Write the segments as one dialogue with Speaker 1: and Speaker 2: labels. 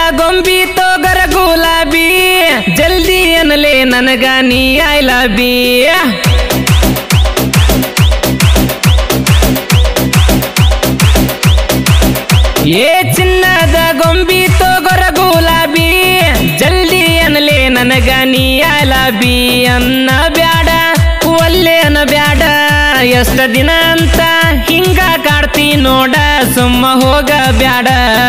Speaker 1: ಗೊಂಬಿ ತೋಗರ ಗುಲಾಬಿ ಜಲ್ದಿ ಅನ್ನಲೇ ನನಗ ನೀ ಐ ಲಬಿ ಏ ಚಿನ್ನದ ಗೊಂಬಿ ತೋಗರ ಗುಲಾಬಿ ಜಲ್ದಿ ಅನ್ನಲೇ ನನಗ ನೀ ಐ ಲಬಿ ಅನ್ನ ಬ್ಯಾಡ ಒಲ್ಲೆ ಅನ್ನ ಬ್ಯಾಡ ಎಷ್ಟ ದಿನ ಅಂತ ಹಿಂಗ ಕಾಡ್ತಿ ನೋಡ ಸುಮ್ಮ ಹೋಗ ಬ್ಯಾಡ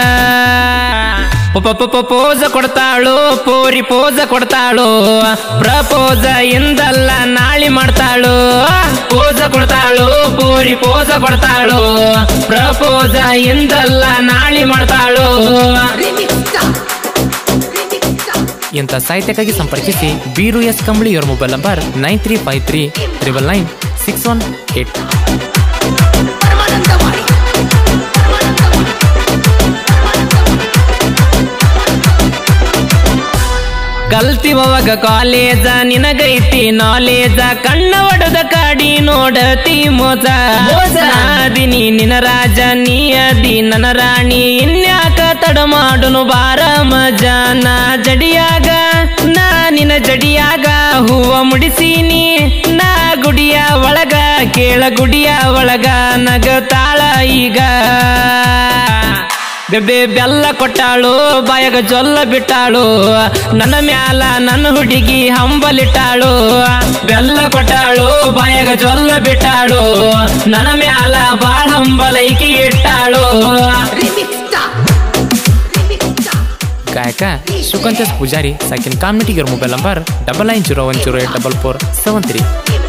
Speaker 1: ಪ- ಪ- ಪ- ಪೋಸ ಕೊಡ್ತಾಳು ಪೋರಿ ಪೋಸ ಕೊಡ್ತಾಳು ಪ್ರಪೋಸ ಇಂದಲ್ಲ ನಾಳಿ ಮಾಡ್ತಾಳು ಪೋಸ ಕೊಡ್ತಾಳು ಪೋರಿ ಪೋಸ ಕೊಡ್ತಾಳು ಪ್ರಪೋಸ ಇಂದಲ್ಲ ನಾಳಿ ಮಾಡ್ತಾಳು
Speaker 2: ಇಂಥ ಸಾಹಿತ್ಯಕ್ಕಾಗಿ ಸಂಪರ್ಕಿಸಿ ಬೀರು ಎಸ್ ಕಂಬಳಿ ಇವರ mobile number nine three five three triple nine six one eight
Speaker 1: ಕಲ್ತಿವವಾಗ ಕಾಲೇಜ ನಿನಗೈತಿ ನಾಲೇಜ ಕಣ್ಣ ಒಡದ ಕಾಡಿ ನೋಡತಿ ಮೋಸ ದಿನಿ ನಿನ ರಾಜ ನೀ ಅದಿ ನನ್ನ ರಾಣಿ ಇನ್ಯಾಕ ತಡ ಮಾಡುನು ಬಾರ ಮಜ ನಾ ಜಡಿಯಾಗ ನಾ ನಿನ ಜಡಿಯಾಗ ಹೂವ ಮುಡಿಸೀನಿ ನಾ ಗುಡಿಯ ಒಳಗ ಕೇಳ ಗುಡಿಯ ಒಳಗ ನಗತಾಳ ಈಗ ಬೆಬ್ಬೆ ಬೆಲ್ಲ ಕೊಟ್ಟಾಳು ಬಾಯಗ ಜೊಲ್ಲ ಬಿಟ್ಟಾಳು ನನ್ನ ಮ್ಯಾಲ ನನ್ನ ಹುಡುಗಿ ಹಂಬಲಿಟ್ಟಾಳು ಬೆಲ್ಲ ಕೊಟ್ಟಾಳು ಬಾಯಗ ಜೊಲ್ಲ ಬಿಟ್ಟಾಳು ನನ್ನ ಮ್ಯಾಲ ಬಾಳ ಹಂಬಲೈಕಿ ಇಟ್ಟಾಳು
Speaker 2: ಗಾಯಕ ಸುಕಂತಸ್ ಪೂಜಾರಿ ಸೆಕೆಂಡ್ ಕಾಮ್ಯುನಿಟಿ ಇವರ mobile number double nine zero one zero eight double four seven three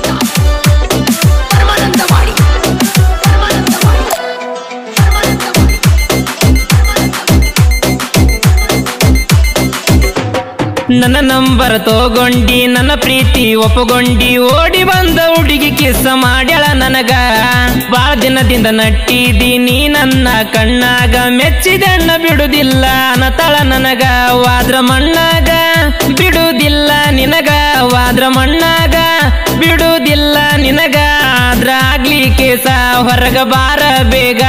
Speaker 1: ನನ್ನ ನಂಬರ್ ತಗೊಂಡಿ ನನ್ನ ಪ್ರೀತಿ ಒಪ್ಪಗೊಂಡಿ ಓಡಿ ಬಂದ ಹುಡುಗಿ ಕಿಸ್ಸ ಮಾಡ್ಯಾಳ ನನಗ ಬಾಳ ದಿನದಿಂದ ನಟ್ಟಿದೀನಿ ನನ್ನ ಕಣ್ಣಾಗ ಮೆಚ್ಚಿದಣ್ಣ ಬಿಡುದಿಲ್ಲ ಅನ್ನತಾಳ ನನಗ ವಾದ್ರ ಮಣ್ಣಾಗ ಬಿಡುದಿಲ್ಲ ನಿನಗ ವಾದ್ರ ಮಣ್ಣಾಗ ಬಿಡುದಿಲ್ಲ ನಿನಗ ಆದ್ರ ಆಗ್ಲಿ ಕೇಸ ಹೊರಗ ಬಾರ ಬೇಗ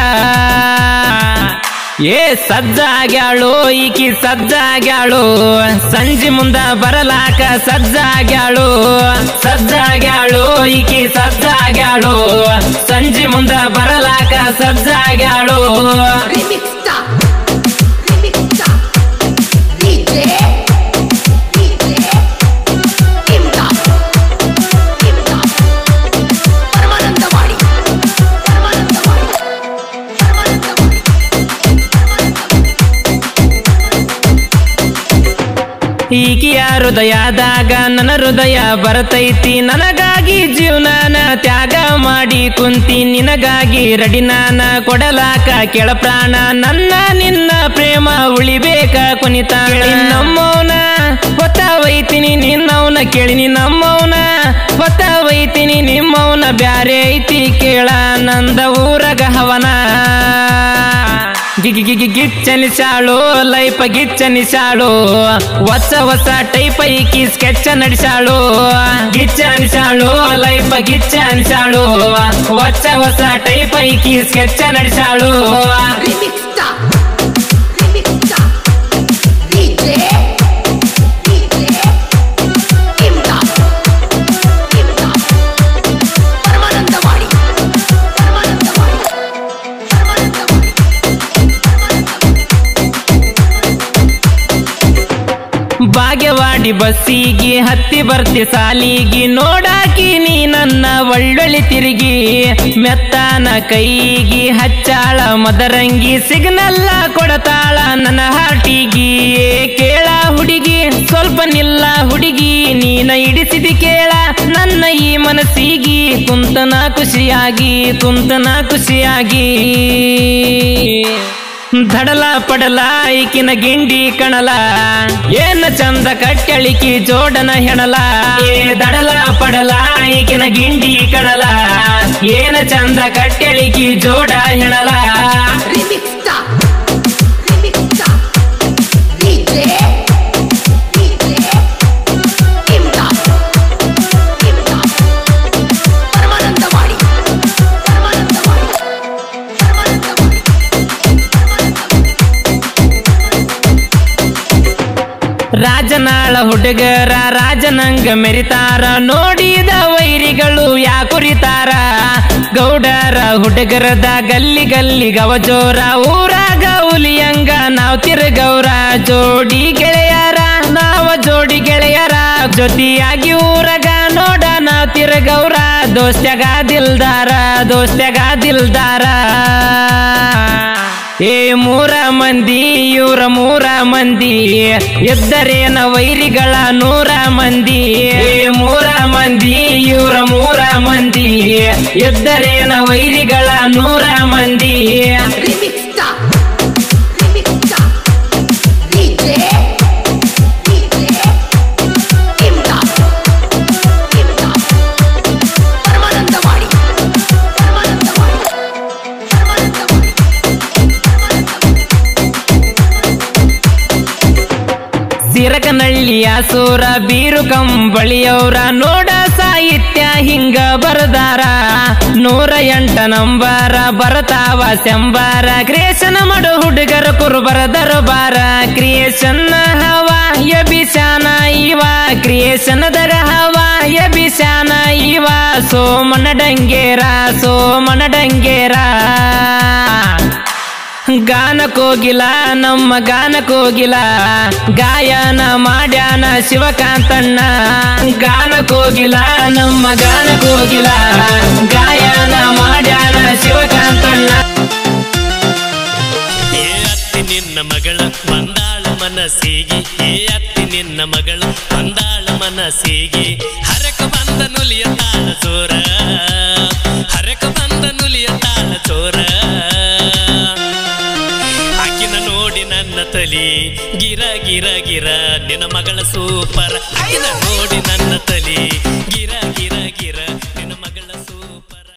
Speaker 1: ಏ ಸಜ್ಜಾಗ್ಯಾಳು ಈಕಿ ಸಜ್ಜಾಗ್ಯಾಳು ಸಂಜೆ ಮುಂದ ಬರಲಾಕ ಸಜ್ಜಾಗ್ಯಾಳು ಸಜ್ಜಾಗ್ಯಾಳು ಈಕಿ ಸಜ್ಜಾಗ್ಯಾಳು ಸಂಜೆ ಮುಂದ ಬರಲಾಕ ಸಜ್ಜಾಗ್ಯಾಳು ಈಕಿಯ ಹೃದಯದಾಗ ನನ್ನ ಹೃದಯ ಬರತೈತಿ ನನಗಾಗಿ ಜೀವನಾನ ತ್ಯಾಗ ಮಾಡಿ ಕುಂತಿ ನಿನಗಾಗಿ ರೆಡಿ ನಾನ ಕೊಡಲಾಕ ಕೆಳ ಪ್ರಾಣ ನನ್ನ ನಿನ್ನ ಪ್ರೇಮ ಉಳಿಬೇಕ ಕುನಿತ ನಮ್ಮವನ ಹೊತ್ತ ಒಯ್ತೀನಿ ನಿನ್ನವನ ಕೇಳಿನಿ ನಮ್ಮವನ ಹೊತ್ತ ಒಯ್ತೀನಿ ನಿಮ್ಮವನ ಬ್ಯಾರೆ ಐತಿ ಕೇಳ ನಂದ ಊರಗ ಹವನ ಗಿಗಿ ಗಿಗಿ ಗಿಚ್ಚನಿಸಾಳು ಲೈಫ್ ಗಿಚ್ಚನಿಸಾಳು ಹೊಸ ಹೊಸ ಟೈಪ್ ಐಕಿ ಸ್ಕೆಚ್ ನಡೆಸಾಳು ಗಿಚ್ಚನಿಸಾಳು ಲೈಫ್ ಗಿಚ್ಚನಿಸಾಳು ಹೊಸ ಹೊಸ ಟೈಪ್ ಐಕಿ ಸ್ಕೆಚ್ ನಡೆಸಾಳು ಭಾಗ್ಯವಾಡಿ ಬಸ್ಸಿಗೆ ಹತ್ತಿ ಬರ್ತಿ ಸಾಲಿಗೆ ನೋಡಾಕಿ ನೀ ನನ್ನ ಒಳ್ಳೊಳ್ಳಿ ತಿರುಗಿ ಮೆತ್ತಾನ ಕೈಗಿ ಹಚ್ಚಾಳ ಮದರಂಗಿ ಸಿಗ್ನಲ್ಲ ಕೊಡತಾಳ ನನ್ನ ಹಾಟಿಗಿ ಕೇಳ ಹುಡುಗಿ ಸ್ವಲ್ಪ ನಿಲ್ಲ ಹುಡುಗಿ ನೀನ ಇಡಿಸಿದಿ ಕೇಳ ನನ್ನ ಈ ಮನಸ್ಸಿಗಿ ಕುಂತನ ಖುಷಿಯಾಗಿ ಕುಂತನ ಖುಷಿಯಾಗಿ ದಡಲ ಪಡಲ ಈಕಿನ ಗಿಂಡಿ ಕಣಲ ಏನ ಚಂದ ಕಟ್ಟಳಿಕಿ ಜೋಡನ ಹೆಣಲ ಏ ದಡಲ ಪಡಲ ಈಕಿನ ಗಿಂಡಿ ಕಣಲ ಏನ ಚಂದ ಕಟ್ಟಳಿಕಿ ಜೋಡ ಹೆಣಲ ರಾಜನಾಳ ಹುಡುಗರ ರಾಜನಂಗ ಮೆರಿತಾರ ನೋಡಿದ ವೈರಿಗಳು ಯಾಕುರಿತಾರ ಗೌಡರ ಹುಡುಗರದ ಗಲ್ಲಿ ಗಲ್ಲಿ ಗವಜೋರ ಊರಾಗ ಹುಲಿಯಂಗ ನಾವ್ ತಿರುಗೌರ ಜೋಡಿ ಗೆಳೆಯರ ನಾವ ಜೋಡಿ ಗೆಳೆಯರ ಜೊತೆಯಾಗಿ ಊರಗ ನೋಡ ನಾವ್ ತಿರುಗೌರ ದೋಸ್ತ್ಯಾಗ ದಿಲ್ದಾರ ದೋಸ್ತ್ಯಾಗ ದಿಲ್ದಾರ ಏ ಮೂರ ಮಂದಿ ಇವ್ರ ಮೂರ ಮಂದಿ ಎದ್ದರೇನ ವೈರಿಗಳ ನೂರ ಮಂದಿ ಏ ಮೂರ ಮಂದಿ ಇವ್ರ ಮೂರ ಮಂದಿ ಎದ್ದರೇನ ವೈರಿಗಳ ನೂರ ಮಂದಿ
Speaker 3: Remix Star. Remix Star. DJ. DJ. Imdad. Imdad. Paramanandawadi Paramanandawadi Paramanandawadi
Speaker 1: ಸಿರಕನಳ್ಳಿಯ ಸೂರ ಬೀರು ಕಂಬಳಿಯವ್ರ ನೋಡ ಸಾಹಿತ್ಯ ಹಿಂಗ ಬರದಾರ ನೂರ ಎಂಟ ನಂಬರ ಬರತಾವ ಸೆಂಬಾರ ಕ್ರಿಯೇಷನ್ ಮಾಡು ಹುಡುಗರ ಕುರುಬರ ದರಬಾರ ಕ್ರಿಯೇಷನ್ ಹವ ಯಬಿಶಾನ ಇವ ಕ್ರಿಯೇಷನ್ದಾಗ ಹವ ಯಬಿಶಾನ ಇವ ಸೋಮನ ಡಂಗೇರ ಸೋಮನ ಡಂಗೇರ ಗಾನ ಕೋಗಿಲ ನಮ್ಮ ಗಾನ ಕೋಗಿಲ ಗಾಯನ ಮಾಡ್ಯಾನ ಶಿವಕಾಂತಣ್ಣ ಗಾನ ಕೋಗಿಲ ನಮ್ಮ ಗಾನ ಕೋಗಿಲ ಗಾಯನ ಮಾಡ್ಯಾನ ಶಿವಕಾಂತಣ್ಣ
Speaker 4: ಏ ಅತ್ತಿ ನಿನ್ನ ಮಗಳ ಬಂದಾಳ ಮನಸ್ಸಿಗೆ ಏ ಅತ್ತಿ ನಿನ್ನ ಮಗಳು ಬಂದಾಳ ಮನಸ್ಸಿಗೆ ಹರಕ ಬಂದ ನುಲಿಯ ತಾಳ ಚೋರ ಹರಕ ಬಂದ ನುಲಿಯ ತಾಳ ಚೋರ ಆಕಿನ ನೋಡಿ ನನ್ನ ತಲಿ ಗಿರ ಗಿರ ಗಿರ ನಿನ್ನ ಮಗಳ ಸೂಪರ್ ಆಕಿನ ನೋಡಿ ನನ್ನ ತಲಿ